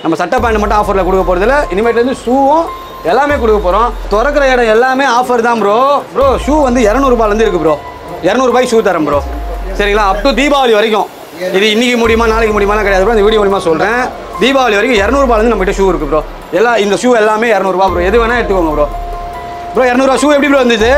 நம்ம சட்டை பேண்ட் மட்டும் ஆஃபரில் கொடுக்க போகிறதில்ல இனிமேட்லேருந்து ஷூவும் எல்லாமே கொடுக்க போகிறோம் திறக்கிற இடம் எல்லாமே ஆஃபர் தான் ப்ரோ ப்ரோ ஷூ வந்து இரநூறுபாலேருந்து இருக்குது ப்ரோ இரநூறுபாய்க்கு ஷூ தரேன் ப்ரோ சரிங்களா அப் டு தீபாவளி வரைக்கும் இது இன்னைக்கு முடியுமா நாளைக்கு முடியுமா கிடையாது ப்ரோ இந்த வீடியோ மூலியமா சொல்கிறேன் தீபாவளி வரைக்கும் இரநூறுபாலேருந்து நம்மகிட்ட ஷூ இருக்குது ப்ரோ எல்லாம் இந்த ஷூ எல்லாமே இரநூறுபா ப்ரோ எது வேணால் எடுத்துக்கோங்க ப்ரோ ப்ரோ இரநூறுவா ஷூ எப்படி ப்ரோ வந்துச்சு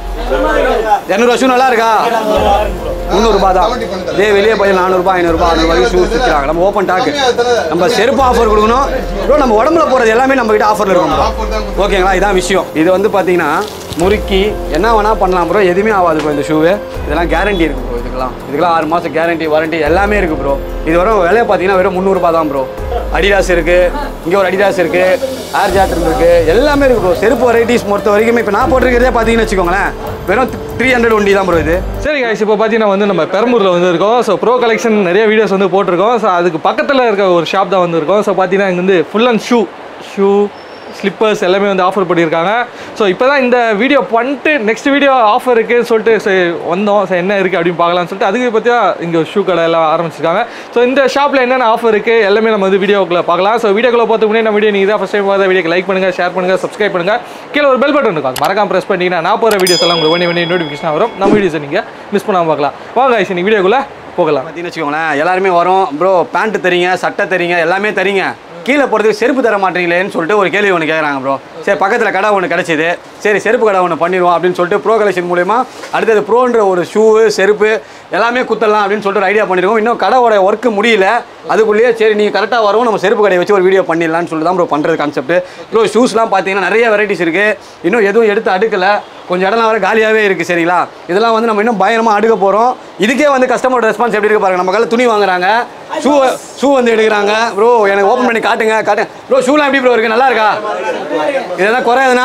இரநூறுவா ஷூ நல்லா இருக்கா முந்நூறுபா தான் இதே வெளியே போய் நானூறுபா ஐநூறுபா அறுநூறுபாய்க்கு ஷூ விற்கிறாங்க நம்ம ஓப்பன் டாக்கு நம்ம செருப்பு ஆஃபர் கொடுக்கணும் ப்ரோ நம்ம உடம்புல போகிறது எல்லாமே நம்ம கிட்ட ஆஃபரில் இருக்கும் bro. ஓகேங்களா இதான் விஷயம் இது வந்து பார்த்தீங்கன்னா முறுக்கி என்ன வேணால் பண்ணலாம் ப்ரோ எதுவுமே ஆகாது ப்ரோ இந்த ஷூவு இதெல்லாம் கேரண்டி இருக்கு ப்ரோ இதுக்கெல்லாம் இதுக்கெல்லாம் ஆறு மாதம் கேரண்டி வாரண்டி எல்லாமே இருக்கு ப்ரோ இது வரும் விலையை பார்த்தீங்கன்னா வெறும் முந்நூறுபா தான் ப்ரோ அடிடாஸ் இருக்கு இங்கே ஒரு அடிடாஸ் இருக்கு ஏர் ஜாட்டர் இருக்கு எல்லாமே இருக்கு ப்ரோ செருப்பு வெரைட்டிஸ் பொறுத்த வரைக்கும் இப்போ நான் போட்டிருக்கிறதே பார்த்தீங்கன்னு வச்சுக்கோங்களேன் வெறும் த்ரீ ஹண்ட்ரட் ஒண்டி தான் ப்ரோ இது சரி guys இப்போ பார்த்தீங்கன்னா வந்து நம்ம பெரம்பூரில் வந்து இருக்கோம் ஸோ ப்ரோ கலெக்ஷன் நிறைய வீடியோஸ் வந்து போட்டிருக்கோம் ஸோ அதுக்கு பக்கத்தில் இருக்க ஒரு ஷாப் தான் வந்து இருக்கோம் ஸோ பார்த்தீங்கன்னா இங்கே வந்து full and shoe shoe slippers எல்லாமே வந்து ஆஃபர் பண்ணியிருக்காங்க ஸோ இப்போ தான் இந்த வீடியோ பண்ணிட்டு நெக்ஸ்ட் வீடியோ ஆஃபர் இருக்குன்னு சொல்லிட்டு சரி வந்தோம் ஸோ என்ன இருக்குது அப்படின்னு பார்க்கலாம்னு சொல்லிட்டு அதுக்கு பற்றியா இங்கே ஷூ கடை எல்லாம் ஆரம்பிச்சிருக்காங்க ஸோ இந்த ஷாப்பில் என்னென்ன ஆஃபர் இருக்குது எல்லாமே நம்ம வந்து வீடியோக்குள்ள பார்க்கலாம் ஸோ வீடியோக்குள்ள பார்த்து முன்னாடி நம்ம வீடியோ நீங்கள் தான் ஃபஸ்ட் டைம் பார்த்த வீடியோக்கு லைக் பண்ணுங்கள் ஷேர் பண்ணுங்கள் சப்ஸ்கிரைப் பண்ணுங்கள் கீழே ஒரு பெல் பட்டன் இருக்கும் அது மறக்காம ப்ரெஸ் பண்ணிட்டீங்கன்னா நான் போகிற வீடியோஸ் எல்லாம் உங்களுக்கு ஒன்றே ஒன்றே நோட்டிஃபிகேஷன் வரும் நம்ம வீடியோஸை நீங்கள் மிஸ் பண்ணாமல் பார்க்கலாம் வாங்க guys, இன்னைக்கு வீடியோக்குள்ளே போகலாம் பார்த்தீங்கன்னு வச்சுக்கோங்களேன் எல்லாருமே வரும் ப்ரோ பேண்ட் தரீங்க சட்டை தரீங்க எல்லாமே தரீங்க கீழே போகிறதுக்கு செருப்பு தர மாட்டீங்களேன்னு சொல்லிட்டு ஒரு கேள்வி ஒன்று கேட்குறாங்க ப்ரோ சரி பக்கத்தில் கடை ஒன்று கிடச்சிது சரி செருப்பு கடை ஒன்று பண்ணிடுவோம் அப்படின்னு சொல்லிட்டு ப்ரோ கலெக்ஷன் மூலயமா அடுத்தது ப்ரோன்ற ஒரு ஷூ செருப்பு எல்லாமே குத்தலாம் அப்படின்னு சொல்லிட்டு ஒரு ஐடியா பண்ணியிருக்கோம் இன்னும் கடையோட ஒர்க்கு முடியல அதுக்குள்ளேயே சரி நீங்கள் கரெக்டாக வரும் நம்ம செருப்பு கடையை வச்சு ஒரு வீடியோ பண்ணிடலாம்னு சொல்லிட்டு தான் ப்ரோ பண்ணுறது கான்செப்ட் ப்ரோ ஷூஸ்லாம் பார்த்தீங்கன்னா நிறைய வெரைட்டிஸ் இருக்குது இன்னும் எதுவும் எடுத்து அடுக்கலை கொஞ்சம் இடம்லாம் வர காலியாகவே இருக்குது சரிங்களா இதெல்லாம் வந்து நம்ம இன்னும் பயங்கரமாக அடுக்க போகிறோம் இதுக்கே வந்து கஸ்டமரோட ரெஸ்பான்ஸ் எப்படி இருக்கு பாருங்க நம்ம கையில் துணி வாங்குறாங்க ஷூ ஷூ வந்து எடுக்கிறாங்க ப்ரோ எனக்கு ஓப்பன் பண்ணி காட்டுங்க காட்டுங்க ப்ரோ ஷூலாம் எப்படி ப்ரோ இருக்குது நல்லா இருக்கா இதெல்லாம் குறையாதுண்ணா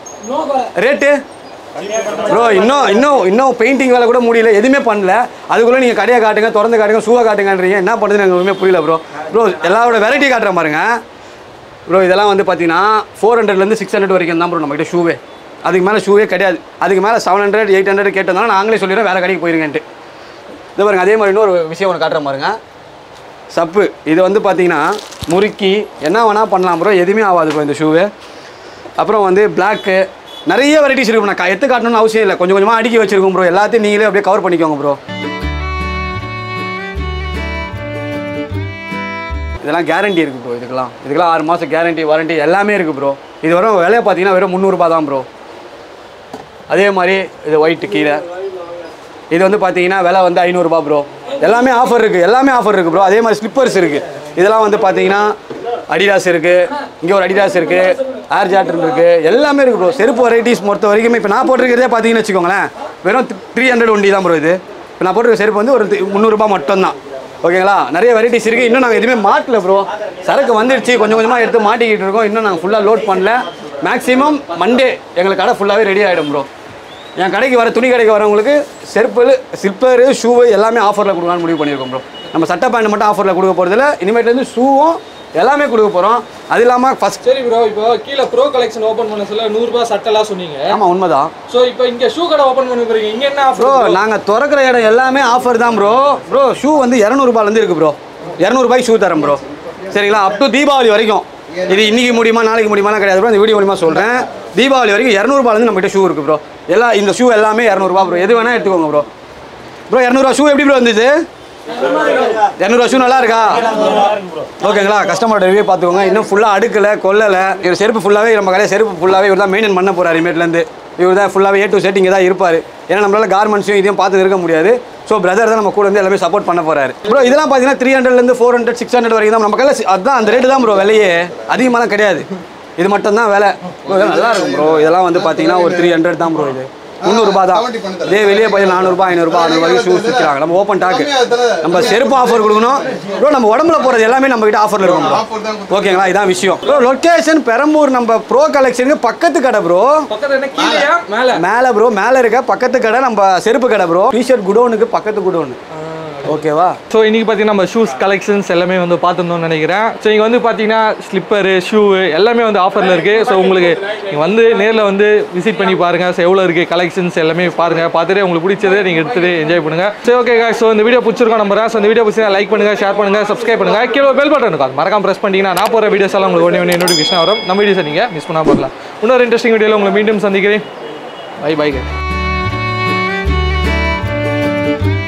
ரேட்டு ப்ரோ இன்னும் இன்னும் இன்னும் பெயிண்டிங் வேலை கூட முடியல எதுவுமே பண்ணல அதுக்குள்ளே நீங்கள் கடையை காட்டுங்க திறந்து காட்டுங்க ஷூவை காட்டுங்கன்றீங்க என்ன பண்ணுறதுன்னு எனக்கு ஒன்றுமே புரியல ப்ரோ ப்ரோ எல்லாரோட வெரைட்டி காட்டுறேன் பாருங்க ப்ரோ இதெல்லாம் வந்து பார்த்தீங்கன்னா ஃபோர் ஹண்ட்ரட்லேருந்து சிக்ஸ் ஹண்ட்ரட் வரைக்கும் தான் ப்ரோ நம்மகிட்ட ஷூவே அதுக்கு மேலே ஷூவே கிடையாது அதுக்கு மேலே செவன் ஹண்ட்ரட் எயிட் ஹண்ட்ரட் கேட்டதுனால நாங்களே சொல்லிடுறோம் வேறு கடைக்கு போயிருங்கன்ட்டு இது பாருங்க அதே மாதிரி இன்னொரு விஷயம் ஒன்று காட்டுறேன் பாருங்க சப்பு இது வந்து பார்த்தீங்கன்னா முறுக்கி என்ன வேணால் பண்ணலாம் ப்ரோ எதுவுமே ஆகாது ப்ரோ இந்த ஷூவு அப்புறம் வந்து பிளாக்கு நிறைய வெரைட்டிஸ் இருக்கும் நான் க- எடுத்து காட்டணும்னு அவசியம் இல்லை கொஞ்சம் கொஞ்சமாக அடுக்கி வச்சிருக்கோம் ப்ரோ எல்லாத்தையும் நீங்களே அப்படியே கவர் பண்ணிக்கோங்க ப்ரோ இதெல்லாம் கேரண்டி இருக்குது ப்ரோ இதுக்கெல்லாம் இதுக்கெல்லாம் ஆறு மாதம் கேரண்டி வாரண்டி எல்லாமே இருக்குது ப்ரோ இது வரும் விலையை பார்த்தீங்கன்னா வெறும் முந்நூறுபா தான் ப்ரோ அதே மாதிரி இது ஒயிட்டு கீழே இது வந்து பார்த்தீங்கன்னா விலை வந்து ஐநூறுரூபா ப்ரோ எல்லாமே ஆஃபர் இருக்குது எல்லாமே ஆஃபர் இருக்குது ப்ரோ அதே மாதிரி ஸ்லிப்பர்ஸ் இருக்குது இதெல்லாம் வந்து பார்த்தீங்கன்னா அடிடாஸ் இருக்குது இங்கே ஒரு அடிடாஸ் இருக்குது ஏர் ஜாட்டர் இருக்குது எல்லாமே இருக்குது ப்ரோ செருப்பு வெரைட்டிஸ் பொறுத்த வரைக்கும் இப்போ நான் போட்டிருக்கிறதே பார்த்தீங்கன்னு வச்சுக்கோங்களேன் வெறும் த்ரீ ஹண்ட்ரட் ஒண்டி தான் ப்ரோ இது இப்போ நான் போட்டிருக்க செருப்பு வந்து ஒரு தி- முந்நூறுரூபா மட்டும்தான் ஓகேங்களா நிறைய வெரைட்டிஸ் இருக்குது இன்னும் நாங்கள் எதுவுமே மாட்டல ப்ரோ சரக்கு வந்துடுச்சு கொஞ்சம் கொஞ்சமாக எடுத்து மாட்டிக்கிட்டு இருக்கோம் இன்னும் நாங்கள் ஃபுல்லாக லோட் பண்ணல மேக்ஸிமம் மண்டே எங்களுக்கு கடை ஃபுல்லாகவே ரெடி ஆகிடும் ப்ரோ என் கடைக்கு வர துணி கடைக்கு வரவங்களுக்கு செருப்பு ஸ்லிப்பரு ஷூவு எல்லாமே ஆஃபரில் கொடுக்கலாம்னு முடிவு பண்ணியிருக்கோம் ப்ரோ நம்ம சட்டை பேண்ட் மட்டும் ஆஃபரில் கொடுக்க போகிறதில்ல இனிமேட்லேருந்து ஷூவும் எல்லாமே கொடுக்க போகிறோம் அது இல்லாமல் ஃபஸ்ட் சரி ப்ரோ இப்போ கீழே ப்ரோ கலெக்ஷன் ஓப்பன் பண்ண சொல்ல நூறுரூபா சட்டெல்லாம் சொன்னீங்க ஆமாம் உண்மைதான் ஸோ இப்போ இங்கே ஷூ கடை ஓப்பன் பண்ணி போறீங்க இங்கே என்ன ப்ரோ ஆஃபர் நாங்கள் திறக்கிற இடம் எல்லாமே ஆஃபர் தான் ப்ரோ ப்ரோ ஷூ வந்து இரநூறுபாலேருந்து இருக்குது ப்ரோ இரநூறுபாய்க்கு ஷூ தரேன் ப்ரோ சரிங்களா அப் டு தீபாவளி வரைக்கும் இது இன்னைக்கு முடியுமா நாளைக்கு முடியுமா கிடையாது ப்ரோ இந்த வீடியோ மூலியமாக சொல்கிறேன் தீபாவளி வரைக்கும் இரநூறுபாலேருந்து நம்மகிட்ட ஷூ இருக்குது ப்ரோ எல்லா இந்த ஷூ எல்லாமே இரநூறுபா ப்ரோ எது வேணால் எடுத்துக்கோங்க ப்ரோ ப்ரோ இரநூறுவா ஷூ எப்படி ப்ரோ இருந்துச்சு இரநூறுவா ஷூ நல்லா இருக்கா ஓகேங்களா கஸ்டமரோட ரிவ்யூ பார்த்துக்கோங்க இன்னும் ஃபுல்லாக அடுக்கலை கொல்லலை இவர் செருப்பு ஃபுல்லாகவே நம்ம கடையில் செருப்பு ஃபுல்லாகவே இவர் தான் மெயின்டைன் பண்ண போகிறார் இமேட்லேருந்து இவர் தான் ஃபுல்லாகவே ஏ டு செட் இங்கே தான் இருப்பார் ஏன்னா நம்மளால கார்மெண்ட்ஸையும் இதையும் பார்த்து இருக்க முடியாது ஸோ பிரதர் தான் நம்ம கூட வந்து எல்லாமே சப்போர்ட் பண்ண போறாரு ப்ரோ இதெல்லாம் பார்த்தீங்கன்னா த்ரீ ஹண்ட்ரட்லேருந்து ஃபோர் ஹண்ட்ரட் சிக்ஸ் ஹண்ட்ரட் வரைக்கும் தான் நம்ம கையில் அதுதான் அந்த ரேட்டு தான் ப்ரோ விலையே அதிகமாலாம் கிடையாது இது மட்டும் தான் விலை Bro, இதெல்லாம் நல்லா இருக்கும் ப்ரோ இதெல்லாம் வந்து பார்த்தீங்கன்னா ஒரு த்ரீ ஹண்ட்ரட் தான் ப்ரோ இது முந்நூறுபா தான் இதே வெளியே போய் நானூறுபா ஐநூறுபா அறுநூறுபாய்க்கு ஷூஸ் விற்கிறாங்க நம்ம ஓப்பன் டாக்கு நம்ம செருப்பு ஆஃபர் கொடுக்கணும் ப்ரோ நம்ம உடம்புல போகிறது எல்லாமே நம்ம கிட்ட ஆஃபரில் இருக்கும் ப்ரோ ஓகேங்களா இதான் விஷயம் ப்ரோ லொக்கேஷன் பெரம்பூர் நம்ம ப்ரோ கலெக்ஷனுக்கு பக்கத்து கடை ப்ரோ பக்கத்துல என்ன கீழேயா மேல மேலே ப்ரோ மேலே இருக்க பக்கத்து கடை நம்ம செருப்பு கடை ப்ரோ டிஷர்ட் குடோனுக்கு பக்கத்து குடோனு ஓகேவா ஸோ இன்றைக்கி பார்த்தீங்கன்னா நம்ம ஷூஸ் கலெக்ஷன்ஸ் எல்லாமே வந்து பார்த்துருந்தோம்னு நினைக்கிறேன் ஸோ இங்கே வந்து பார்த்தீங்கன்னா ஸ்லிப்பரு ஷூ எல்லாமே வந்து ஆஃபரில் இருக்குது ஸோ உங்களுக்கு நீங்கள் வந்து நேரில் வந்து விசிட் பண்ணி பாருங்கள் ஸோ எவ்வளோ இருக்குது கலெக்ஷன்ஸ் எல்லாமே பாருங்கள் பார்த்துட்டு உங்களுக்கு பிடிச்சதை நீங்கள் எடுத்துகிட்டு என்ஜாய் பண்ணுங்கள் சரி ஓகே ஸோ இந்த வீடியோ பிடிச்சிருக்கோம் நம்புறேன் ஸோ இந்த வீடியோ பிடிச்சா லைக் பண்ணுங்கள் ஷேர் பண்ணுங்கள் சப்ஸ்கிரைப் பண்ணுங்கள் கீழே பெல் பட்டன் இருக்கும் அது மறக்காம ப்ரெஸ் பண்ணிட்டீங்கன்னா நான் போகிற வீடியோஸ் எல்லாம் உங்களுக்கு ஒன்று ஒன்று நோட்டிஃபிகேஷன் வரும் நம்ம வீடியோஸை நீங்கள் மிஸ் பண்ணாமல் பார்க்கலாம் இன்னொரு இன்ட்ரெஸ்டிங் வீடியோவில் உங்களை மீண்டும் சந்திக்கிறேன் பை பை